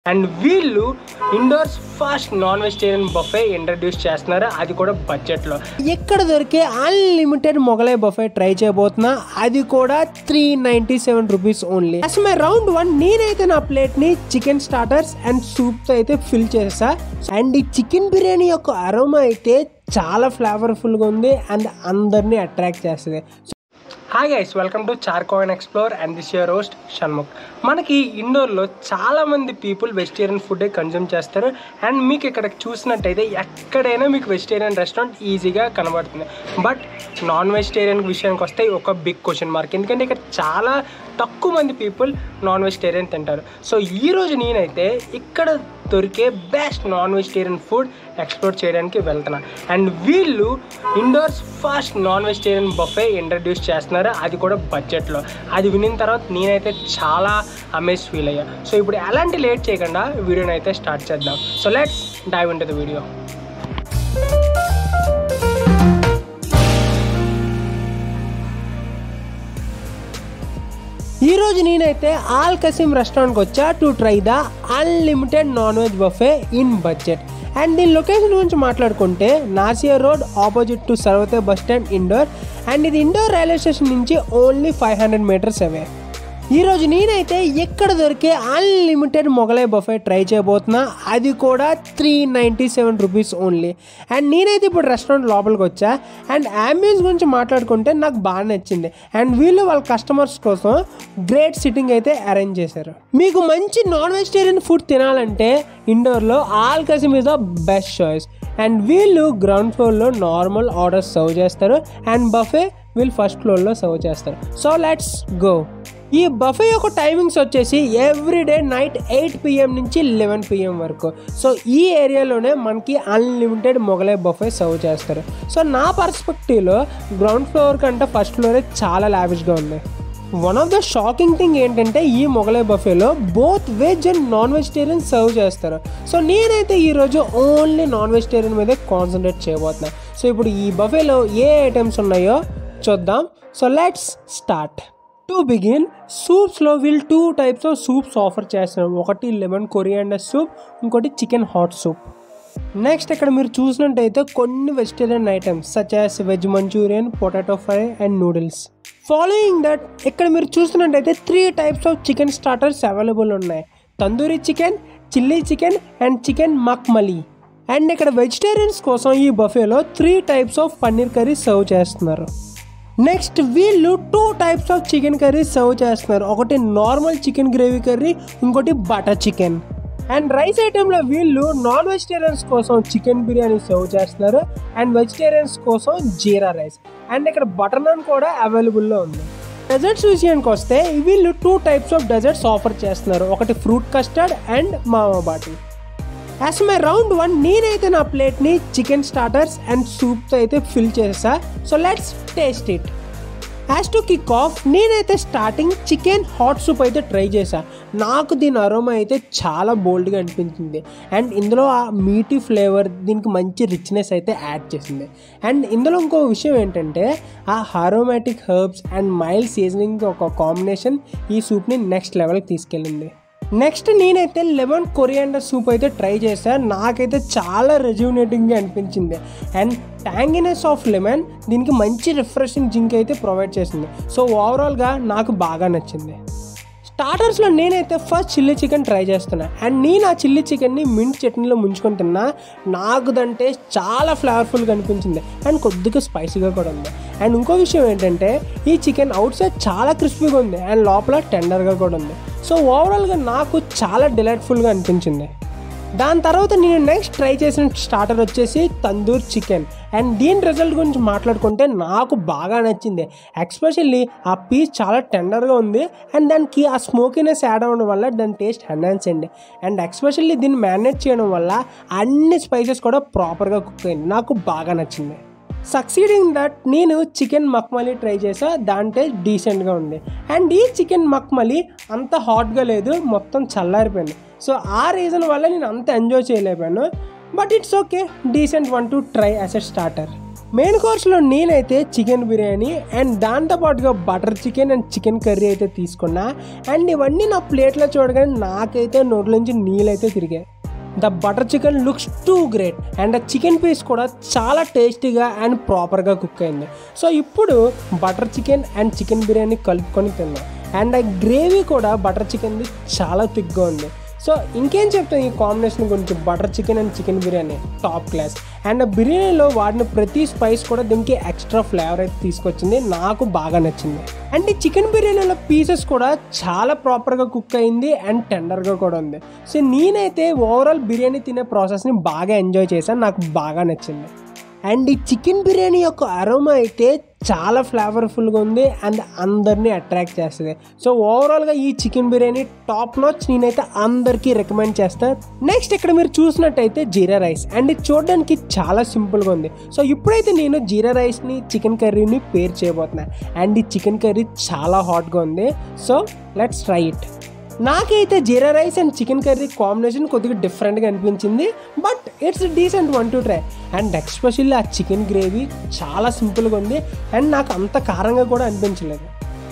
and వీళ్ళు Indore's first non vegetarian buffet introduce చేస్తున్నారు అది కూడా బడ్జెట్లో ఎక్కడ దొరికే అన్లిమిటెడ్ మొగలై బఫే ట్రై చేయబోతున్నా అది కూడా three ninety seven rupees only as my round one నేనైతే నా ప్లేట్ని చికెన్ స్టార్టర్స్ అండ్ సూప్తో అయితే ఫిల్ చేసా అండ్ ఈ చికెన్ బిర్యానీ యొక్క అరోమా అయితే చాలా ఫ్లేవర్ఫుల్గా ఉంది అండ్ అందరినీ అట్రాక్ట్ చేస్తుంది hi guys welcome to Charcoin explore and this your roast Shanmukh మనకి ఇండోర్లో చాలామంది పీపుల్ వెజిటేరియన్ ఫుడ్ కన్జ్యూమ్ చేస్తారు అండ్ మీకు ఇక్కడ చూసినట్టయితే ఎక్కడైనా మీకు వెజిటేరియన్ రెస్టారెంట్ ఈజీగా కనబడుతుంది బట్ నాన్ వెజిటేరియన్ విషయానికి వస్తే ఒక బిగ్ క్వశ్చన్ మార్క్ ఎందుకంటే ఇక్కడ చాలా తక్కువ మంది పీపుల్ నాన్ వెజిటేరియన్ తింటారు సో ఈరోజు నేనైతే ఇక్కడ దొరికే best non vegetarian food explore చేయడానికి వెళ్తున్నా అండ్ వీళ్ళు Indore's first non vegetarian buffet introduce చేస్తున్నారు అది కూడా బడ్జెట్లో అది వినిన తర్వాత నేనైతే చాలా అమేజ్ ఫీల్ అయ్యా సో ఇప్పుడు ఎలాంటి లేట్ చేయకుండా వీడియోని అయితే స్టార్ట్ చేద్దాం so let's dive into the video ఈ రోజు నేనైతే ఆల్ కసీం రెస్టారెంట్కి వచ్చా to try the unlimited non veg buffet in budget and దీని లొకేషన్ గురించి మాట్లాడుకుంటే Nasia road opposite to Sarwate bus stand Indore and ఇది ఇండోర్ రైల్వే స్టేషన్ నుంచి only five hundred metres away ఈ రోజు నేనైతే ఎక్కడ దొరికే అన్లిమిటెడ్ మొగలై బఫే ట్రై చేయబోతున్నా అది కూడా three ninety seven rupees only and నేనైతే ఇప్పుడు రెస్టారెంట్ లోపలికి వచ్చా అండ్ అంబియన్స్ గురించి మాట్లాడుకుంటే నాకు బాగా నచ్చింది అండ్ వీళ్ళు వాళ్ళ కస్టమర్స్ కోసం గ్రేట్ సిట్టింగ్ అయితే అరేంజ్ చేశారు మీకు మంచి నాన్ వెజిటేరియన్ ఫుడ్ తినాలంటే ఇండోర్లో Al Kasim is the best choice and వీళ్ళు గ్రౌండ్ ఫ్లోర్లో నార్మల్ ఆర్డర్స్ సర్వ్ చేస్తారు అండ్ బఫే వీళ్ళు ఫస్ట్ ఫ్లోర్లో సర్వ్ చేస్తారు సో లెట్స్ గో ఈ బఫే యొక్క టైమింగ్స్ వచ్చేసి ఎవ్రీడే నైట్ ఎయిట్ పిఎం నుంచి లెవెన్ పిఎం వరకు సో ఈ ఏరియాలోనే మనకి అన్లిమిటెడ్ మొగలై బఫే సర్వ్ చేస్తారు సో నా పర్స్పెక్టివ్లో గ్రౌండ్ ఫ్లోర్ కంటే ఫస్ట్ ఫ్లోరే చాలా లావిష్గా ఉంది one of the shocking thing ఏంటంటే ఈ మొగలై బఫేలో both veg and non vegetarian serve చేస్తారు సో నేనైతే ఈరోజు ఓన్లీ నాన్ వెజిటేరియన్ మీదే కాన్సన్ట్రేట్ చేయబోతున్నా సో ఇప్పుడు ఈ బఫేలో ఏ ఐటమ్స్ ఉన్నాయో చూద్దాం so let's start to begin సూప్స్లో వీళ్ళు two types of soups offer చేస్తున్నారు ఒకటి లెమన్ కొరియాండర్ సూప్ ఇంకోటి చికెన్ హాట్ సూప్ నెక్స్ట్ ఇక్కడ మీరు చూసినట్టయితే కొన్ని vegetarian items such as veg Manchurian potato fry and noodles following that ఇక్కడ మీరు చూస్తున్నట్టయితే three types of chicken starters available ఉన్నాయి tandoori chicken chilli chicken and chicken makhmali and ఇక్కడ వెజిటేరియన్స్ కోసం ఈ బఫేలో three types of paneer curry serve చేస్తున్నారు నెక్స్ట్ వీళ్ళు two types of chicken curry serve చేస్తున్నారు ఒకటి నార్మల్ చికెన్ గ్రేవీ కర్రీ ఇంకోటి బటర్ చికెన్ అండ్ రైస్ ఐటెంలో వీళ్ళు నాన్ వెజిటేరియన్స్ కోసం చికెన్ బిర్యానీ సర్వ్ చేస్తున్నారు అండ్ వెజిటేరియన్స్ కోసం జీరా రైస్ అండ్ ఇక్కడ బటర్ నాన్ కూడా అవైలబుల్లో ఉంది డెజర్ట్స్ విషయానికి వస్తే వీళ్ళు two types of desserts offer చేస్తున్నారు ఒకటి fruit custard and mawa bati as my round one నేనైతే నా ప్లేట్ని చికెన్ స్టార్టర్స్ అండ్ సూప్తో అయితే ఫిల్ చేసా so let's taste it as to kick off నేనైతే స్టార్టింగ్ చికెన్ హాట్ సూప్ అయితే ట్రై చేశా నాకు దీని అరోమా అయితే చాలా బోల్డ్గా అనిపించింది అండ్ ఇందులో ఆ మీటీ ఫ్లేవర్ దీనికి మంచి రిచ్నెస్ అయితే యాడ్ చేసింది అండ్ ఇందులో ఇంకో విషయం ఏంటంటే ఆ aromatic herbs and mild seasoning ఒక కాంబినేషన్ ఈ సూప్ని నెక్స్ట్ లెవెల్కి తీసుకెళ్ళింది నెక్స్ట్ నేనైతే లెమన్ కొరియాండర్ సూప్ అయితే ట్రై చేశాను నాకైతే చాలా రెజ్యూనేటింగ్గా అనిపించింది అండ్ ట్యాంగినెస్ ఆఫ్ లెమన్ దీనికి మంచి రిఫ్రెషింగ్ జింక్ అయితే ప్రొవైడ్ చేసింది సో ఓవరాల్గా నాకు బాగా నచ్చింది స్టార్టర్స్లో నేనైతే ఫస్ట్ చిల్లీ చికెన్ ట్రై చేస్తున్నా అండ్ నేను ఆ చిల్లీ చికెన్ని మింట్ చట్నీలో ముంచుకొని తిన్నా నాకు దంటే చాలా ఫ్లేవర్ఫుల్గా అనిపించింది అండ్ కొద్దిగా స్పైసీగా కూడా ఉంది అండ్ ఇంకో విషయం ఏంటంటే ఈ చికెన్ అవుట్ సైడ్ చాలా క్రిస్పీగా ఉంది అండ్ లోపల టెండర్గా కూడా ఉంది సో ఓవరాల్గా నాకు చాలా డిలైట్ఫుల్గా అనిపించింది దాని తర్వాత నేను నెక్స్ట్ ట్రై చేసిన స్టార్టర్ వచ్చేసి తందూర్ చికెన్ అండ్ దీని రిజల్ట్ గురించి మాట్లాడుకుంటే నాకు బాగా నచ్చింది ఎక్స్పెషల్లీ ఆ పీస్ చాలా టెండర్గా ఉంది అండ్ దానికి ఆ స్మోకీనెస్ యాడ్ అవ్వడం వల్ల దాని టేస్ట్ ఎన్హాన్స్ అయింది అండ్ ఎక్స్పెషల్లీ దీన్ని మ్యారినేట్ చేయడం వల్ల అన్ని స్పైసెస్ కూడా ప్రాపర్గా కుక్ అయింది నాకు బాగా నచ్చింది సక్సీడింగ్ దట్ నేను చికెన్ మక్మలీ ట్రై చేసా దాని టేస్ట్ డీసెంట్గా ఉంది అండ్ ఈ చికెన్ మక్మలీ అంత హాట్గా లేదు మొత్తం చల్లారిపోయింది సో ఆ రీజన్ వల్ల నేను అంత ఎంజాయ్ చేయలేకపోయాను but it's okay decent one to try as a starter main కోర్స్లో నేనైతే చికెన్ బిర్యానీ అండ్ దాంతోపాటుగా butter chicken and chicken curry అయితే తీసుకున్నా అండ్ ఇవన్నీ నా ప్లేట్లో చూడగానే నాకైతే నోట్ల నుంచి నీళ్ళైతే తిరిగాయి the butter chicken looks too great and ఆ చికెన్ పీస్ కూడా చాలా టేస్టీగా అండ్ ప్రాపర్గా కుక్ అయింది సో ఇప్పుడు butter chicken and chicken biryani కలుపుకొని తిన్నాం అండ్ ఆ గ్రేవీ కూడా బటర్ చికెన్ది చాలా థిక్గా ఉంది సో ఇంకేం చెప్తాను ఈ కాంబినేషన్ గురించి butter chicken and chicken biryani top class and ఆ బిర్యానీలో వాడిన ప్రతి స్పైస్ కూడా దీనికి ఎక్స్ట్రా ఫ్లేవర్ అయితే తీసుకొచ్చింది నాకు బాగా నచ్చింది అండ్ ఈ చికెన్ బిర్యానీలో పీసెస్ కూడా చాలా ప్రాపర్గా కుక్ అయింది అండ్ టెండర్గా కూడా ఉంది సో నేనైతే ఓవరాల్ బిర్యానీ తినే ప్రాసెస్ని బాగా ఎంజాయ్ చేశాను నాకు బాగా నచ్చింది అండ్ ఈ చికెన్ బిర్యానీ యొక్క అరోమా అయితే చాలా ఫ్లేవర్ఫుల్గా ఉంది అండ్ అందరినీ అట్రాక్ట్ చేస్తుంది సో ఓవరాల్గా ఈ చికెన్ బిర్యానీ టాప్ నాచ్ నేనైతే అందరికీ రికమెండ్ చేస్తాను నెక్స్ట్ ఇక్కడ మీరు చూసినట్టయితే జీరా రైస్ అండ్ ఇది చూడడానికి చాలా సింపుల్గా ఉంది సో ఇప్పుడైతే నేను జీరా రైస్ని చికెన్ కర్రీని పేర్ చేయబోతున్నాను అండ్ ఈ చికెన్ కర్రీ చాలా హాట్గా ఉంది సో లెట్స్ ట్రై ఇట్ నాకైతే jeera rice and chicken curry combination కొద్దిగా డిఫరెంట్గా అనిపించింది but it's decent one to try and especially ఆ చికెన్ గ్రేవీ చాలా సింపుల్గా ఉంది అండ్ నాకు అంత కారంగా కూడా అనిపించలేదు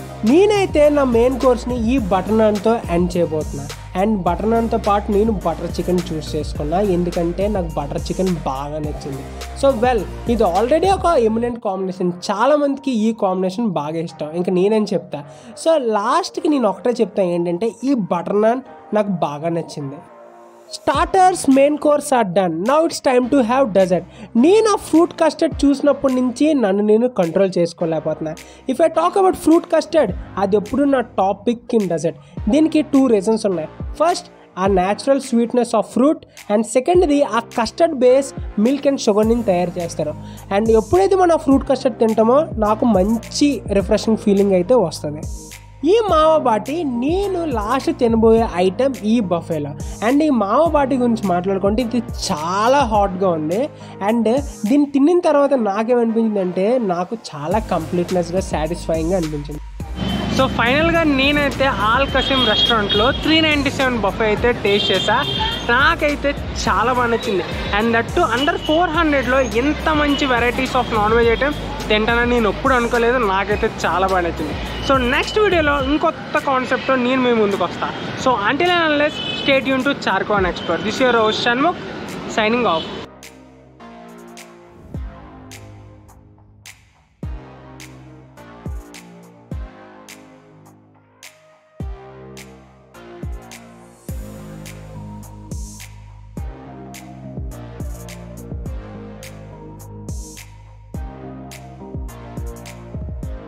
నేనైతే నా మెయిన్ కోర్స్ని ఈ బటర్ నాన్తో ఎండ్ చేయబోతున్నా అండ్ బటర్ నాన్తో పాటు నేను బటర్ చికెన్ చూస్ చేసుకున్నా ఎందుకంటే నాకు బటర్ చికెన్ బాగా నచ్చింది సో వెల్ ఇది ఆల్రెడీ ఒక ఎమినెంట్ కాంబినేషన్ చాలా మందికి ఈ కాంబినేషన్ బాగా ఇష్టం ఇంకా నేనేం చెప్తా సో లాస్ట్కి నేను ఒకటే చెప్తాను ఏంటంటే ఈ బటర్ నాన్ నాకు బాగా నచ్చింది starters main course are done now it's time to have dessert నేను ఆ ఫ్రూట్ కస్టర్డ్ చూసినప్పటి నుంచి నన్ను నేను కంట్రోల్ చేసుకోలేకపోతున్నా if I talk about fruit custard అది ఎప్పుడు నా టాపిక్ ఇన్ డెజర్ట్ దీనికి టూ రీజన్స్ ఉన్నాయి ఫస్ట్ ఆ natural sweetness of fruit and సెకండ్ది ఆ custard base milk and sugar నుంచి తయారు చేస్తారు అండ్ ఎప్పుడైతే మనం ఫ్రూట్ కస్టర్డ్ తింటామో నాకు మంచి రిఫ్రెషింగ్ ఫీలింగ్ అయితే వస్తుంది ఈ మావబాటి నేను లాస్ట్ తినబోయే ఐటెం ఈ బఫేలో అండ్ ఈ మావబాటి గురించి మాట్లాడుకుంటే ఇది చాలా హాట్గా ఉంది అండ్ దీన్ని తిన్న తర్వాత నాకేమనిపించింది అంటే నాకు చాలా కంప్లీట్నెస్గా సాటిస్ఫైయింగ్గా అనిపించింది సో ఫైనల్గా నేనైతే ఆల్ కసిం రెస్టారెంట్లో త్రీ నైంటీ సెవెన్ బఫే అయితే టేస్ట్ చేసా నాకైతే చాలా బాగా నచ్చింది అండ్ దట్టు అండర్ ఫోర్ హండ్రెడ్లో ఎంత మంచి varieties of non veg item తింటానని నేను ఎప్పుడు అనుకోలేదు నాకైతే చాలా బాగా నచ్చింది సో నెక్స్ట్ వీడియోలో ఇంకొత్త కాన్సెప్ట్తో నేను మీ ముందుకు వస్తా సో అంటే అన్లెస్ స్టేట్ యూన్ టు చార్కోన్ expert this your Shanmukh signing of